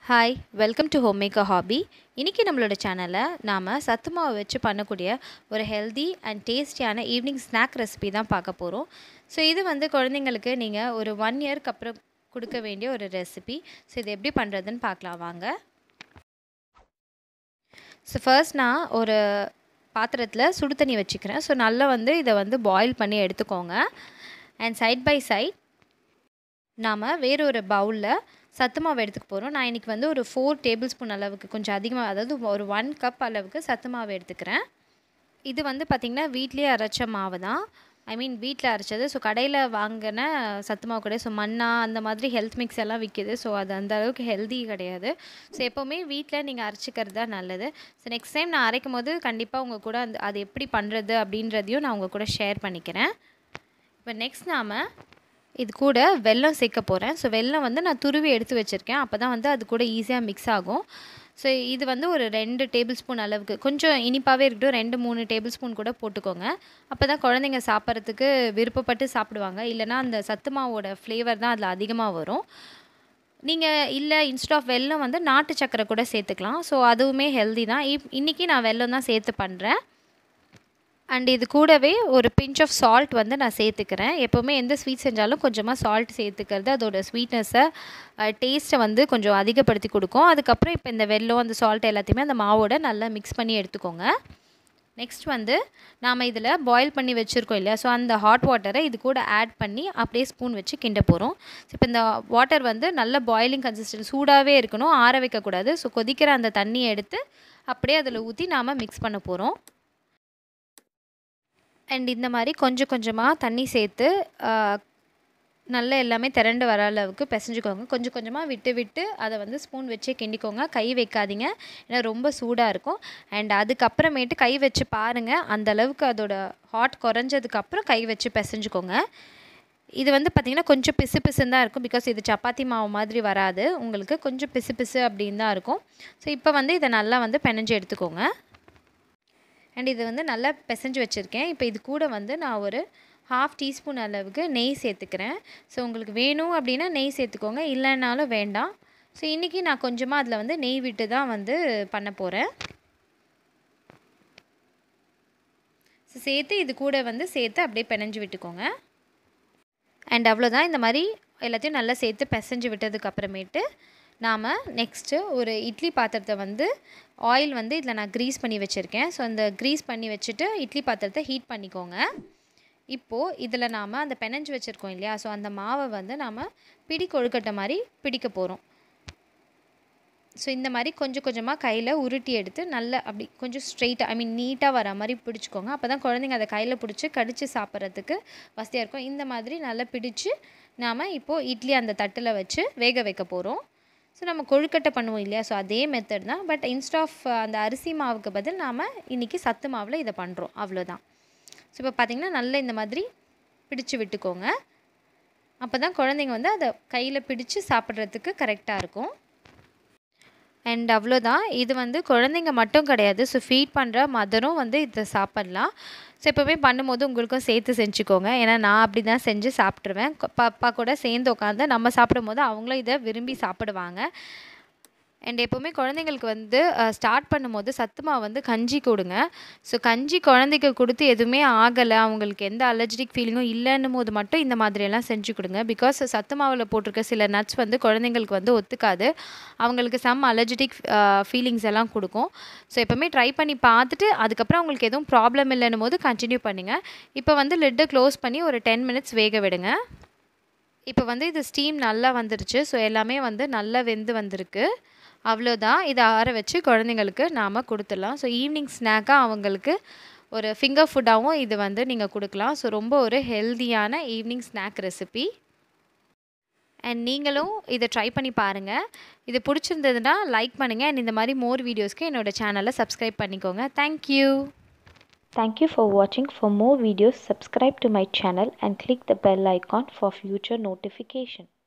Hi welcome to home maker hobby இன்றைக்கி நம்மளோட சேனலில் நாம் சத்து மாவு வச்சு பண்ணக்கூடிய ஒரு ஹெல்தி அண்ட் டேஸ்டியான ஈவினிங் ஸ்நாக் ரெசிபி தான் பார்க்க போகிறோம் ஸோ இது வந்து குழந்தைங்களுக்கு நீங்கள் ஒரு ஒன் இயர்க்கு அப்புறம் கொடுக்க வேண்டிய ஒரு ரெசிபி ஸோ இது எப்படி பண்ணுறதுன்னு பார்க்கலாம் வாங்க ஸோ ஃபர்ஸ்ட் நான் ஒரு பாத்திரத்தில் சுடு தண்ணி வச்சுக்கிறேன் ஸோ நல்லா வந்து இதை வந்து பாயில் பண்ணி எடுத்துக்கோங்க அண்ட் சைட் பை சைட் நாம் வேறொரு பவுலில் சத்து மாவு எடுத்துக்க போகிறோம் நான் இன்றைக்கி வந்து ஒரு ஃபோர் டேபிள் ஸ்பூன் அளவுக்கு கொஞ்சம் அதிகமாக அதாவது ஒரு ஒன் கப் அளவுக்கு சத்து மாவு எடுத்துக்கிறேன் இது வந்து பார்த்திங்கன்னா வீட்லேயே அரைச்ச மாவு தான் ஐ மீன் வீட்டில் அரைச்சது ஸோ கடையில் வாங்கின சத்து மாவு கிடையாது ஸோ மண்ணா அந்த மாதிரி ஹெல்த் மிக்ஸ் எல்லாம் விற்கிது ஸோ அது அந்த அளவுக்கு ஹெல்தி கிடையாது ஸோ எப்போவுமே வீட்டில் நீங்கள் அரைச்சிக்கிறது தான் நல்லது ஸோ நெக்ஸ்ட் டைம் நான் அரைக்கும் போது கண்டிப்பாக உங்கள் கூட அந்த அது எப்படி பண்ணுறது அப்படின்றதையும் நான் உங்கள் கூட ஷேர் பண்ணிக்கிறேன் இப்போ நெக்ஸ்ட் நாம் இது கூட வெல்லம் சேர்க்க போகிறேன் ஸோ வெல்லம் வந்து நான் துருவி எடுத்து வச்சுருக்கேன் அப்போ தான் வந்து அது கூட ஈஸியாக மிக்ஸ் ஆகும் ஸோ இது வந்து ஒரு ரெண்டு டேபிள் ஸ்பூன் அளவுக்கு கொஞ்சம் இனிப்பாகவே இருக்கட்டும் ரெண்டு மூணு டேபிள் ஸ்பூன் கூட போட்டுக்கோங்க அப்போ தான் குழந்தைங்க சாப்பிட்றதுக்கு விருப்பப்பட்டு சாப்பிடுவாங்க இல்லைனா அந்த சத்து மாவோட ஃப்ளேவர் தான் அதில் அதிகமாக வரும் நீங்கள் இல்லை இன்ஸ்ட் ஆஃப் வெல்லம் வந்து நாட்டு சக்கரை கூட சேர்த்துக்கலாம் ஸோ அதுவுமே ஹெல்தி தான் இப் இன்றைக்கி நான் வெல்லம் தான் சேர்த்து பண்ணுறேன் அண்ட் இது கூடவே ஒரு பிஞ்ச் ஆஃப் சால்ட் வந்து நான் சேர்த்துக்கிறேன் எப்போவுமே எந்த ஸ்வீட் செஞ்சாலும் கொஞ்சமாக சால்ட் சேர்த்துக்கிறது அதோட ஸ்வீட்னஸை டேஸ்ட்டை வந்து கொஞ்சம் அதிகப்படுத்தி கொடுக்கும் அதுக்கப்புறம் இப்போ இந்த வெல்லம் அந்த சால்ட் எல்லாத்தையுமே அந்த மாவோட நல்லா மிக்ஸ் பண்ணி எடுத்துக்கோங்க நெக்ஸ்ட் வந்து நாம் இதில் பாயில் பண்ணி வச்சுருக்கோம் இல்லையா ஸோ அந்த ஹாட் வாட்டரை இது கூட ஆட் பண்ணி அப்படியே ஸ்பூன் வச்சு கிண்ட போகிறோம் ஸோ இப்போ இந்த வாட்டர் வந்து நல்ல பாயிலிங் கன்சிஸ்டன்ட் சூடாகவே இருக்கணும் ஆற வைக்கக்கூடாது ஸோ கொதிக்கிற அந்த தண்ணியை எடுத்து அப்படியே அதில் ஊற்றி நாம் மிக்ஸ் பண்ண போகிறோம் அண்ட் இந்த மாதிரி கொஞ்சம் கொஞ்சமாக தண்ணி சேர்த்து நல்லா எல்லாமே திரண்டு வர அளவுக்கு பிசைஞ்சுக்கோங்க கொஞ்சம் கொஞ்சமாக விட்டு விட்டு அதை வந்து ஸ்பூன் வச்சே கிண்டிக்கோங்க கை வைக்காதீங்க ஏன்னா ரொம்ப சூடாக இருக்கும் அண்ட் அதுக்கப்புறமேட்டு கை வச்சு பாருங்கள் அந்த அளவுக்கு அதோட ஹாட் குறைஞ்சதுக்கப்புறம் கை வச்சு பிசைஞ்சுக்கோங்க இது வந்து பார்த்திங்கன்னா கொஞ்சம் பிசு பிசுன்னு தான் இருக்கும் பிகாஸ் இது சப்பாத்தி மாவு மாதிரி வராது உங்களுக்கு கொஞ்சம் பிசு பிசு அப்படின்னு தான் இருக்கும் ஸோ இப்போ வந்து இதை நல்லா வந்து பெனஞ்சு எடுத்துக்கோங்க அண்ட் இது வந்து நல்லா பிசைஞ்சு வச்சுருக்கேன் இப்போ இது கூட வந்து நான் ஒரு ஹாஃப் டீஸ்பூன் அளவுக்கு நெய் சேர்த்துக்கிறேன் ஸோ உங்களுக்கு வேணும் அப்படின்னா நெய் சேர்த்துக்கோங்க இல்லைன்னாலும் வேண்டாம் ஸோ இன்றைக்கி நான் கொஞ்சமாக அதில் வந்து நெய் விட்டு தான் வந்து பண்ண போகிறேன் ஸோ சேர்த்து இது கூட வந்து சேர்த்து அப்படியே பிணைஞ்சு விட்டுக்கோங்க அண்ட் அவ்வளோதான் இந்த மாதிரி எல்லாத்தையும் நல்லா சேர்த்து பிசைஞ்சு விட்டதுக்கு அப்புறமேட்டு நாம் நெக்ஸ்ட்டு ஒரு இட்லி பாத்திரத்தை வந்து ஆயில் வந்து இதில் நான் க்ரீஸ் பண்ணி வச்சுருக்கேன் ஸோ அந்த க்ரீஸ் பண்ணி வச்சுட்டு இட்லி பாத்திரத்தை ஹீட் பண்ணிக்கோங்க இப்போது இதில் நாம் அந்த பெனஞ்சு வச்சுருக்கோம் இல்லையா ஸோ அந்த மாவை வந்து நாம் பிடி கொழுக்கட்டை மாதிரி பிடிக்க போகிறோம் ஸோ இந்த மாதிரி கொஞ்சம் கொஞ்சமாக கையில் உருட்டி எடுத்து நல்லா அப்படி கொஞ்சம் ஸ்ட்ரெயிட்டாக ஐ மீன் நீட்டாக வர மாதிரி பிடிச்சிக்கோங்க அப்போ தான் குழந்தைங்க அதை கையில் பிடிச்சி கடித்து சாப்பிட்றதுக்கு வசதியாக இருக்கும் இந்த மாதிரி நல்லா பிடிச்சி நாம் இப்போது இட்லி அந்த தட்டில் வச்சு வேக வைக்க போகிறோம் ஸோ நம்ம கொழுக்கட்டை பண்ணுவோம் இல்லையா ஸோ அதே மெத்தட் தான் பட் இன்ஸ்ட் ஆஃப் அந்த அரிசி மாவுக்கு பதில் நாம் இன்றைக்கி சத்து மாவில் இதை பண்ணுறோம் அவ்வளோதான் ஸோ இப்போ பார்த்திங்கன்னா நல்லா இந்த மாதிரி பிடிச்சி விட்டுக்கோங்க அப்போ தான் குழந்தைங்க வந்து அதை கையில் பிடிச்சி சாப்பிட்றதுக்கு கரெக்டாக இருக்கும் அண்ட் அவ்வளோதான் இது வந்து குழந்தைங்க மட்டும் கிடையாது ஸோ ஃபீட் பண்ணுற மதரும் வந்து இதை சாப்பிட்லாம் ஸோ எப்போவுமே பண்ணும்போது உங்களுக்கும் சேர்த்து செஞ்சுக்கோங்க ஏன்னா நான் அப்படி தான் செஞ்சு சாப்பிட்ருவேன் பாப்பா கூட சேர்ந்து உட்காந்து நம்ம சாப்பிடும் போது அவங்களும் இதை விரும்பி சாப்பிடுவாங்க அண்ட் எப்போவுமே குழந்தைங்களுக்கு வந்து ஸ்டார்ட் பண்ணும்போது சத்து மாவு வந்து கஞ்சி கொடுங்க ஸோ கஞ்சி குழந்தைக்கு கொடுத்து எதுவுமே ஆகலை அவங்களுக்கு எந்த அலர்ஜிக் ஃபீலிங்கும் இல்லைன்னும் போது மட்டும் இந்த மாதிரியெல்லாம் செஞ்சு கொடுங்க பிகாஸ் சத்து மாவில் போட்டிருக்க சில நட்ஸ் வந்து குழந்தைங்களுக்கு வந்து ஒத்துக்காது அவங்களுக்கு சம் அலர்ஜிட்டிக் ஃபீலிங்ஸ் எல்லாம் கொடுக்கும் ஸோ எப்போவுமே ட்ரை பண்ணி பார்த்துட்டு அதுக்கப்புறம் அவங்களுக்கு எதுவும் ப்ராப்ளம் இல்லைன்னும் போது கண்டினியூ பண்ணுங்கள் இப்போ வந்து லிட்டை க்ளோஸ் பண்ணி ஒரு டென் மினிட்ஸ் வேக விடுங்க இப்போ வந்து இது ஸ்டீம் நல்லா வந்துருச்சு ஸோ எல்லாமே வந்து நல்லா வெந்து வந்திருக்கு அவ்வளோதான் இதை ஆற வச்சு குழந்தைங்களுக்கு நாம் கொடுத்துடலாம் ஸோ ஈவினிங் ஸ்நாக்காக அவங்களுக்கு ஒரு ஃபிங்கர் ஃபுட்டாகவும் இது வந்து நீங்கள் கொடுக்கலாம் ஸோ ரொம்ப ஒரு ஹெல்தியான ஈவினிங் ஸ்நாக் ரெசிபி அண்ட் நீங்களும் இதை ட்ரை பண்ணி பாருங்கள் இது பிடிச்சிருந்ததுன்னா லைக் பண்ணுங்கள் அண்ட் இந்த மாதிரி மோர் வீடியோஸ்க்கு என்னோடய சேனலை சப்ஸ்கிரைப் பண்ணிக்கோங்க thank you Thank you for watching. For more videos, subscribe to my channel and click the bell icon for future notification.